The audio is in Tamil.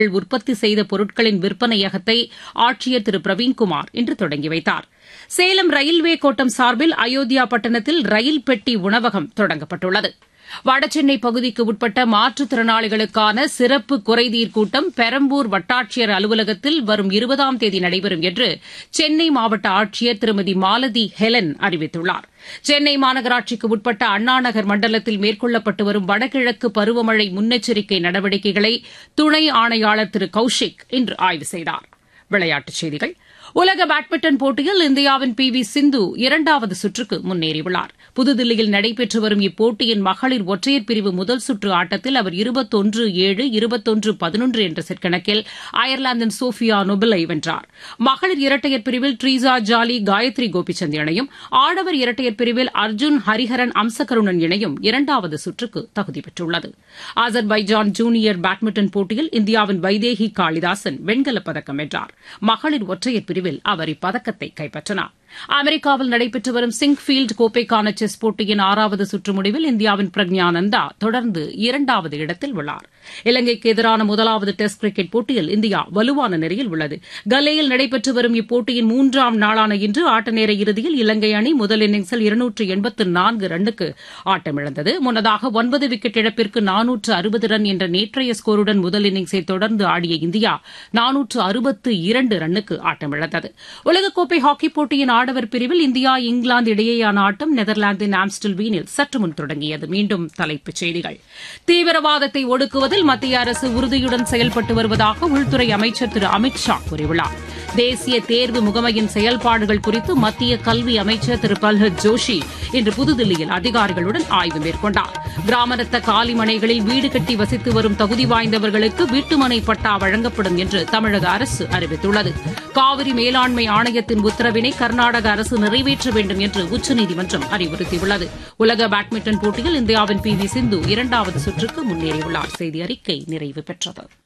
உற்பத்தி செய்த பொருட்களின் விற்பனையகத்தை ஆட்சியர் திரு பிரவீன்குமார் இன்று தொடங்கி வைத்தார் சேலம் ரயில்வே கோட்டம் சார்பில் அயோத்தியா பட்டணத்தில் ரயில் பெட்டி உணவகம் தொடங்கப்பட்டுள்ளது வடசென்னை பகுதிக்கு உட்பட்ட மாற்றுத்திறனாளிகளுக்கான சிறப்பு குறைதீர் கூட்டம் பெரம்பூர் வட்டாட்சியர் அலுவலகத்தில் வரும் இருபதாம் தேதி நடைபெறும் என்று சென்னை மாவட்ட ஆட்சியர் திருமதி மாலதி ஹெலன் அறிவித்துள்ளார் சென்னை மாநகராட்சிக்கு உட்பட்ட அண்ணாநகர் மண்டலத்தில் மேற்கொள்ளப்பட்டு வரும் வடகிழக்கு பருவமழை முன்னெச்சரிக்கை நடவடிக்கைகளை துணை ஆணையாளர் திரு கௌஷிக் இன்று ஆய்வு செய்தார் விளையாட்டுச் செய்திகள் உலக பேட்மிண்டன் போட்டியில் இந்தியாவின் பி வி சிந்து இரண்டாவது சுற்றுக்கு முன்னேறியுள்ளார் புதுதில்லியில் நடைபெற்று வரும் இப்போட்டியின் மகளிர் ஒற்றையர் பிரிவு முதல் சுற்று ஆட்டத்தில் அவர் இருபத்தொன்று ஏழு இருபத்தொன்று பதினொன்று என்ற செட் கணக்கில் அயர்லாந்தின் சோஃபியா நொபலை வென்றார் மகளிர் இரட்டையர் பிரிவில் ட்ரீசா ஜாலி காயத்ரி கோபிச்சந்த் இணையும் ஆடவர் இரட்டையர் பிரிவில் அர்ஜுன் ஹரிஹரன் அம்சகருணன் இணையும் இரண்டாவது சுற்றுக்கு தகுதி பெற்றுள்ளது அசர்பைஜான் ஜூனியர் பேட்மிண்டன் போட்டியில் இந்தியாவின் வைதேகி காளிதாசன் வெண்கலப் பதக்கம் வென்றார் மகளிர் ஒற்றையர் பிரிவில் அவர் இப்பதக்கத்தை கைப்பற்றினார் அமெரிக்காவில் நடைபெற்று வரும் சிங்ஃபீல்டு கோப்பைக்கான செஸ் போட்டியின் ஆறாவது சுற்று முடிவில் இந்தியாவின் பிரக்ஞானந்தா தொடர்ந்து இரண்டாவது இடத்தில் உள்ளார் இலங்கைக்கு எதிரான முதலாவது டெஸ்ட் கிரிக்கெட் போட்டியில் இந்தியா வலுவான நிலையில் உள்ளது கல்லேயில் நடைபெற்று வரும் இப்போட்டியின் மூன்றாம் நாளான இன்று ஆட்ட நேர இறுதியில் இலங்கை அணி முதல் இன்னிங்ஸில் இருநூற்று எண்பத்து நான்கு ரன்னுக்கு ஆட்டமிழந்தது முன்னதாக ஒன்பது விக்கெட் இழப்பிற்கு நானூற்று அறுபது ரன் என்ற நேற்றைய ஸ்கோருடன் முதல் இன்னிங்ஸை தொடர்ந்து ஆடிய இந்தியா நானூற்று அறுபத்து இரண்டு ரன்னுக்கு ஆட்டமிழந்தது உலகக்கோப்பை ஹாக்கிப் போட்டியின் ஆடவர் பிரிவில் இந்தியா இங்கிலாந்து இடையேயான ஆட்டம் நெதர்லாந்தின் ஆம்ஸ்டல்வீனில் சற்று முன் தொடங்கியது மீண்டும் தலைப்புச் செய்திகள் தீவிரவாதத்தை ஒடுக்குவதில் மத்திய அரசு உறுதியுடன் செயல்பட்டு வருவதாக உள்துறை அமைச்சர் திரு அமித் ஷா கூறியுள்ளார் தேசிய தேர்வு முகமையின் செயல்பாடுகள் குறித்து மத்திய கல்வி அமைச்சர் திரு பல்ஹத் ஜோஷி இன்று புதுதில்லியில் அதிகாரிகளுடன் ஆய்வு மேற்கொண்டார் கிராமரத்த காலிமனைகளில் வீடு கட்டி வசித்து வரும் தகுதி வாய்ந்தவர்களுக்கு வீட்டுமனை பட்டா வழங்கப்படும் என்று தமிழக அரசு அறிவித்துள்ளது காவிரி மேலாண்மை ஆணையத்தின் உத்தரவினை கர்நாடக அரசு நிறைவேற்ற வேண்டும் என்று உச்சநீதிமன்றம் அறிவுறுத்தியுள்ளது உலக பேட்மிண்டன் போட்டியில் இந்தியாவின் பி வி சிந்து இரண்டாவது சுற்றுக்கு முன்னேறியுள்ளார் செய்தி அறிக்கை நிறைவு பெற்றது